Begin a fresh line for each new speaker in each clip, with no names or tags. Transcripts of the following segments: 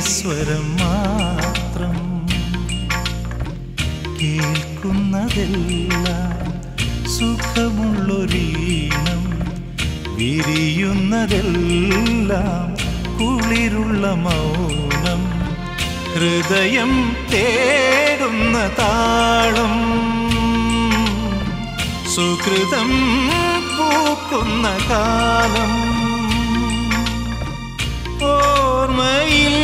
സ്വരം മാത്രം കേൾക്കുന്നതെല്ലാം സുഖമുള്ളൊരീണം വിരിയുന്നതെല്ലാം കുളിരുള്ള മൗനം ഹൃദയം തേടുന്ന താളം സുഹൃതം പൂക്കുന്ന കാലം ഓർമ്മയിൽ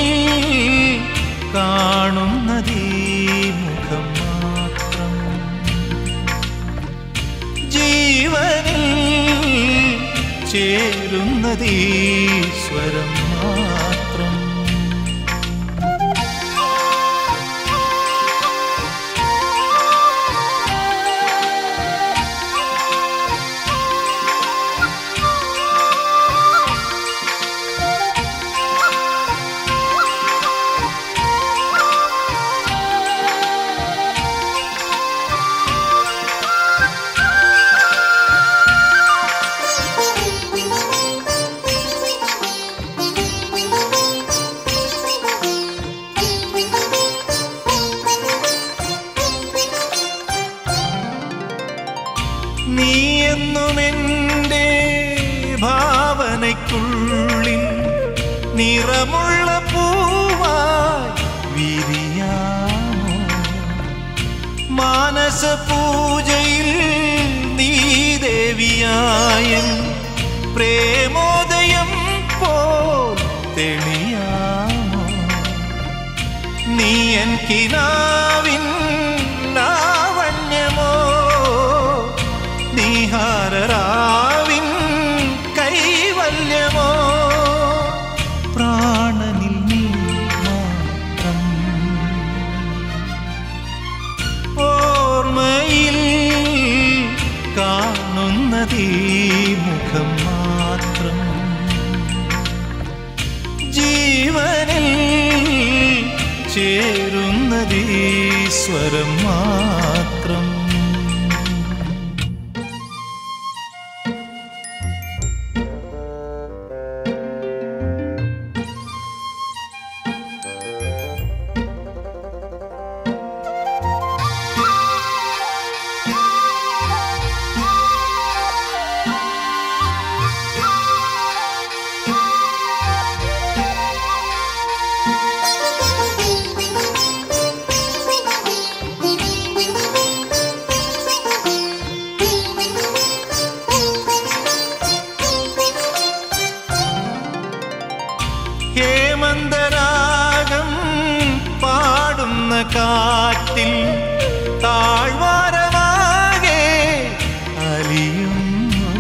കാണുന്നതീ മുഖം മാത്രം ജീവനിൽ ചേരുന്നതീ സ്വരം മാത്രം നീ എന്നും എൻ്റെ ഭാവനയ്ക്കുള്ളിൽ നിറമുള്ള പൂവായി വിരിയാമോ മാനസ പൂജയിൽ നീ ദേവിയായും പ്രേമോദയം പോൽ തെളിയാമോ നീ എൻ കിനാവിൻ ലാവണ്യമോ നീഹാരരാവിൻ കൈവല്യമോ പ്രാണനിൽ നീ മാത്രം ഓർമ്മയിൽ കാണുന്നതീ മുഖം മാത്രം ജീവനിൽ ചേരുന്നതീ സ്വരം മാത്രം ഹേമന്തരാഗം പാടുന്ന കാറ്റിൽ താഴ്വാരമാകെ അലിയുന്നു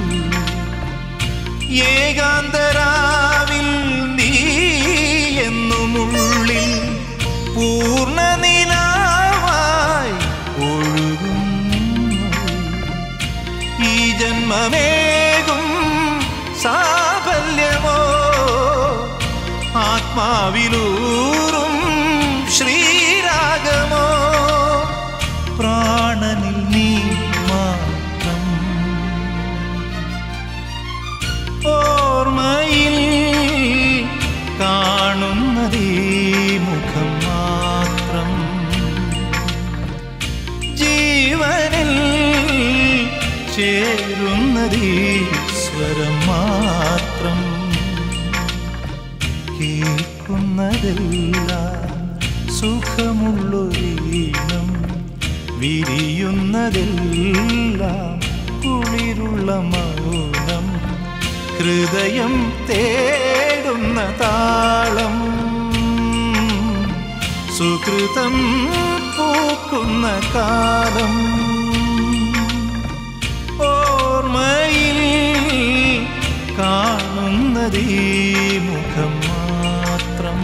ഏകാന്തരാവിൽ നീ എന്നുമുള്ളിൽ പൂർണ്ണ നിലാവായി ഒഴുകുന്നു ഈ ജന്മമേകും സാഫല്യമോ ആത്മാവിലൂറും ശ്രീരാഗമോ പ്രാണനിൽ നീ മാത്രം ഓർമ്മയിൽ കാണുന്നതീ മുഖം മാത്രം ജീവനിൽ ചേരുന്നതീ സ്വരം മാത്രം കേൾക്കുന്നതെല്ലാം സുഖമുള്ളൊരീണം വിരിയുന്നതെല്ലാം കുളിരുള്ള മൗനം ഹൃദയം തേടുന്ന താളം സുഹൃതം പൂക്കുന്ന കാലം ഓർമ്മയിൽ കാണുന്നതീ മുഖം മാത്രം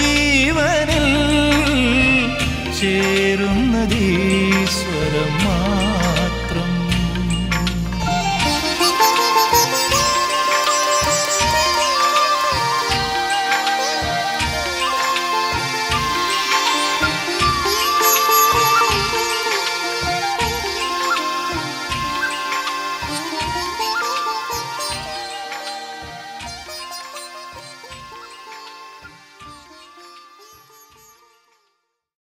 ജീവനിൽ ചേരുന്നതീ സ്വരം മാത്രം